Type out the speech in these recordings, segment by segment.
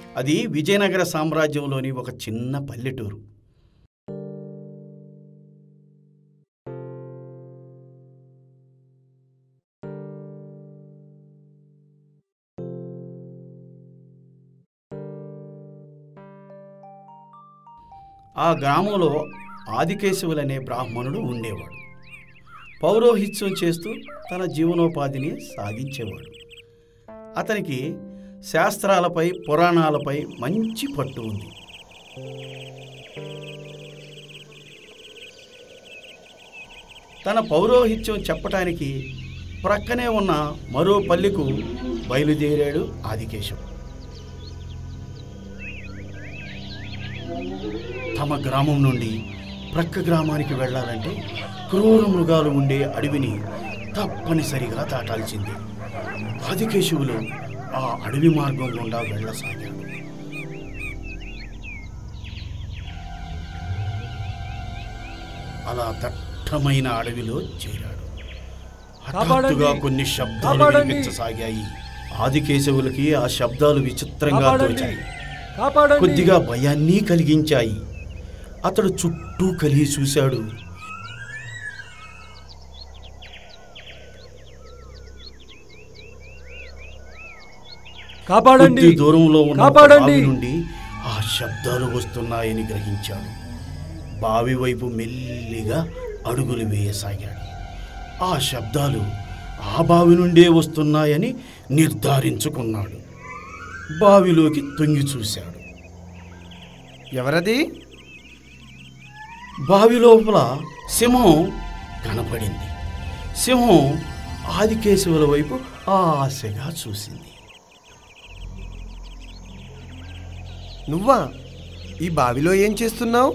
అది విజయనగర సామ్రాజ్యంలోని ఒక చిన్న పల్లెటూరు ఆ గ్రామంలో ఆదికేశవులనే బ్రాహ్మణుడు ఉండేవాడు పౌరోహిత్యం చేస్తూ తన జీవనోపాధిని సాగించేవాడు అతనికి శాస్త్రాలపై పురాణాలపై మంచి పట్టు ఉంది తన పౌరోహిత్యం చెప్పటానికి ప్రక్కనే ఉన్న మరో పల్లెకు బయలుదేరాడు ఆదికేశం తమ గ్రామం నుండి ప్రక్క గ్రామానికి వెళ్ళాలంటే క్రూర మృగాలు ఉండే అడవిని తప్పనిసరిగా దాటాల్సిందే ఆదికేశవులు ఆ అడవి మార్గం గుండా వెళ్ళసాగాడు అలా దట్టమైన అడవిలో చేరాడు హఠాత్తుగా కాపాడండి! కొన్ని శబ్దాలు కాపాడండి! వినిపించసాగాయి ఆదికేశవులకి ఆ శబ్దాలు విచిత్రంగా కాపాడండి తోచాయి కాపాడండి కొద్దిగా భయాన్ని కలిగించాయి అతడు చుట్టూ కలిగి చూశాడు కాపాడండి కొద్ది దూరంలో ఉన్న ఒక కాపాడండి! బావి నుండి ఆ శబ్దాలు వస్తున్నాయని గ్రహించాడు బావి వైపు మెల్లిగా అడుగులు వేయసాగాడు ఆ శబ్దాలు ఆ బావి నుండే వస్తున్నాయని నిర్ధారించుకున్నాడు బావిలోకి తొంగి చూశాడు ఎవరది బావి లోపల సింహం కనపడింది సింహం ఆదికేశవుల వైపు ఆశగా చూసింది నువ్వా ఈ బావిలో ఏం చేస్తున్నావు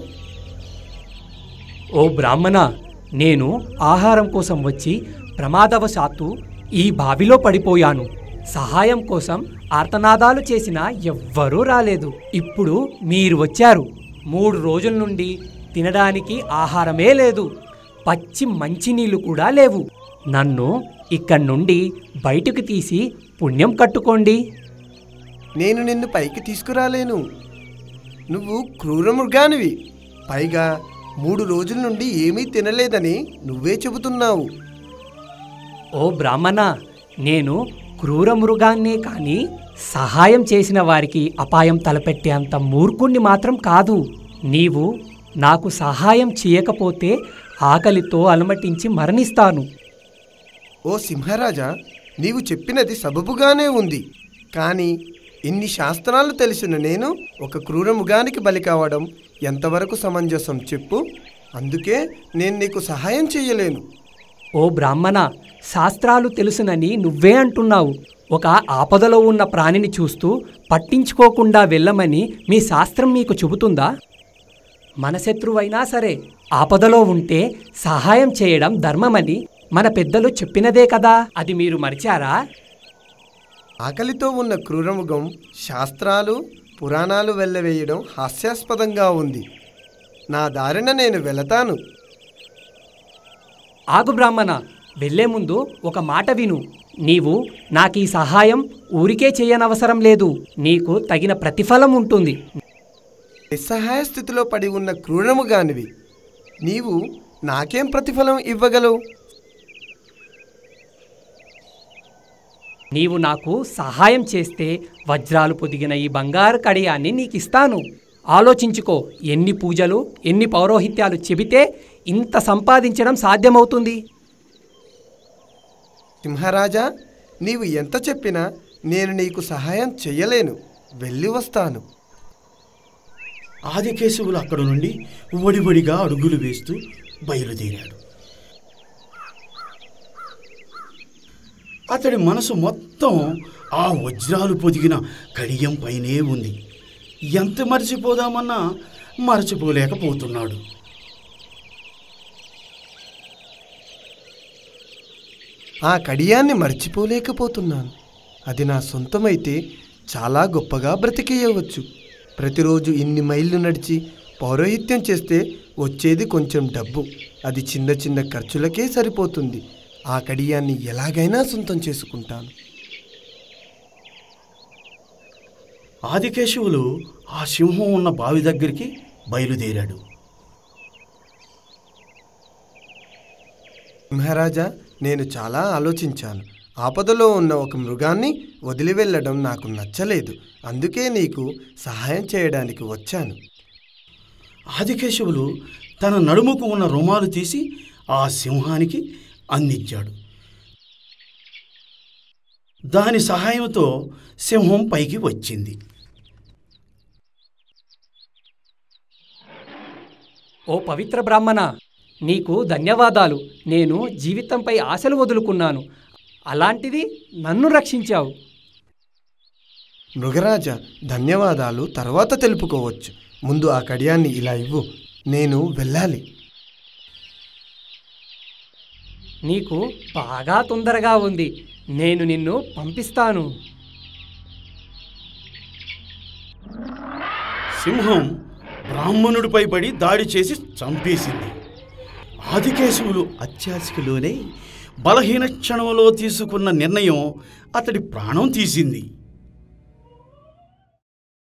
ఓ బ్రాహ్మణ నేను ఆహారం కోసం వచ్చి ప్రమాదవశాత్తు ఈ బావిలో పడిపోయాను సహాయం కోసం ఆర్తనాదాలు చేసిన ఎవ్వరూ రాలేదు ఇప్పుడు మీరు వచ్చారు మూడు రోజుల నుండి తినడానికి ఆహారమే లేదు పచ్చి మంచినీళ్ళు కూడా లేవు నన్ను ఇక్కడి నుండి బయటకు తీసి పుణ్యం కట్టుకోండి నేను నిన్ను పైకి తీసుకురాలేను నువ్వు క్రూర మృగానివి పైగా మూడు రోజుల నుండి ఏమీ తినలేదని నువ్వే చెబుతున్నావు ఓ బ్రాహ్మణ నేను క్రూర మృగాన్నే కాని సహాయం చేసిన వారికి అపాయం తలపెట్టే అంత మూర్ఖుణ్ణి మాత్రం కాదు నీవు నాకు సహాయం చేయకపోతే ఆకలితో అలమటించి మరణిస్తాను ఓ సింహరాజా నీవు చెప్పినది సబబుగానే ఉంది కానీ ఇన్ని శాస్త్రాలు తెలిసిన నేను ఒక క్రూర మృగానికి బలి కావడం ఎంతవరకు సమంజసం చెప్పు అందుకే నేను నీకు సహాయం చెయ్యలేను ఓ బ్రాహ్మణ శాస్త్రాలు తెలుసునని నువ్వే అంటున్నావు ఒక ఆపదలో ఉన్న ప్రాణిని చూస్తూ పట్టించుకోకుండా వెళ్ళమని మీ శాస్త్రం మీకు చెబుతుందా మన శత్రువైనా సరే ఆపదలో ఉంటే సహాయం చేయడం ధర్మమని మన పెద్దలు చెప్పినదే కదా అది మీరు మరిచారా ఆకలితో ఉన్న క్రూరముఖం శాస్త్రాలు పురాణాలు వెళ్ళవేయడం హాస్యాస్పదంగా ఉంది నా దారిన నేను వెళతాను ఆగు బ్రాహ్మణ వెళ్లే ముందు ఒక మాట విను నీవు నాకు ఈ సహాయం ఊరికే చేయనవసరం లేదు నీకు తగిన ప్రతిఫలం ఉంటుంది నిస్సహాయ స్థితిలో పడి ఉన్న క్రూరముగానివి నీవు నాకేం ప్రతిఫలం ఇవ్వగలవు నీవు నాకు సహాయం చేస్తే వజ్రాలు పొదిగిన ఈ బంగారు కడియాన్ని నీకు ఇస్తాను ఆలోచించుకో ఎన్ని పూజలు ఎన్ని పౌరోహిత్యాలు చెబితే ఇంత సంపాదించడం సాధ్యమవుతుంది సింహరాజా నీవు ఎంత చెప్పినా నేను నీకు సహాయం చెయ్యలేను వెళ్ళి వస్తాను ఆదికేశవులు అక్కడ నుండి వడివడిగా అడుగులు వేస్తూ బయలుదేరాడు అతడి మనసు మొత్తం ఆ వజ్రాలు పొదిగిన కడియం పైనే ఉంది ఎంత మర్చిపోదామన్నా మరచిపోలేకపోతున్నాడు ఆ కడియాన్ని మర్చిపోలేకపోతున్నాను అది నా సొంతమైతే చాలా గొప్పగా బ్రతికేయవచ్చు ప్రతిరోజు ఇన్ని మైళ్ళు నడిచి పౌరోహిత్యం చేస్తే వచ్చేది కొంచెం డబ్బు అది చిన్న చిన్న ఖర్చులకే సరిపోతుంది ఆ కడియాన్ని ఎలాగైనా సొంతం చేసుకుంటాను ఆదికేశవులు ఆ సింహం ఉన్న బావి దగ్గరికి బయలుదేరాడు మహారాజా నేను చాలా ఆలోచించాను ఆపదలో ఉన్న ఒక మృగాన్ని వదిలి వెళ్ళడం నాకు నచ్చలేదు అందుకే నీకు సహాయం చేయడానికి వచ్చాను ఆదికేశవులు తన నడుముకు ఉన్న రుమాలు తీసి ఆ సింహానికి అందించాడు దాని సహాయంతో సింహం పైకి వచ్చింది ఓ పవిత్ర బ్రాహ్మణ నీకు ధన్యవాదాలు నేను జీవితంపై ఆశలు వదులుకున్నాను అలాంటిది నన్ను రక్షించావు మృగరాజా ధన్యవాదాలు తర్వాత తెలుపుకోవచ్చు ముందు ఆ కడియాన్ని ఇలా ఇవ్వు నేను వెళ్ళాలి నీకు బాగా తొందరగా ఉంది నేను నిన్ను పంపిస్తాను సింహం బ్రాహ్మణుడిపై పడి దాడి చేసి చంపేసింది ఆదికేశవులు అత్యాశకులోనే బలహీన క్షణంలో తీసుకున్న నిర్ణయం అతడి ప్రాణం తీసింది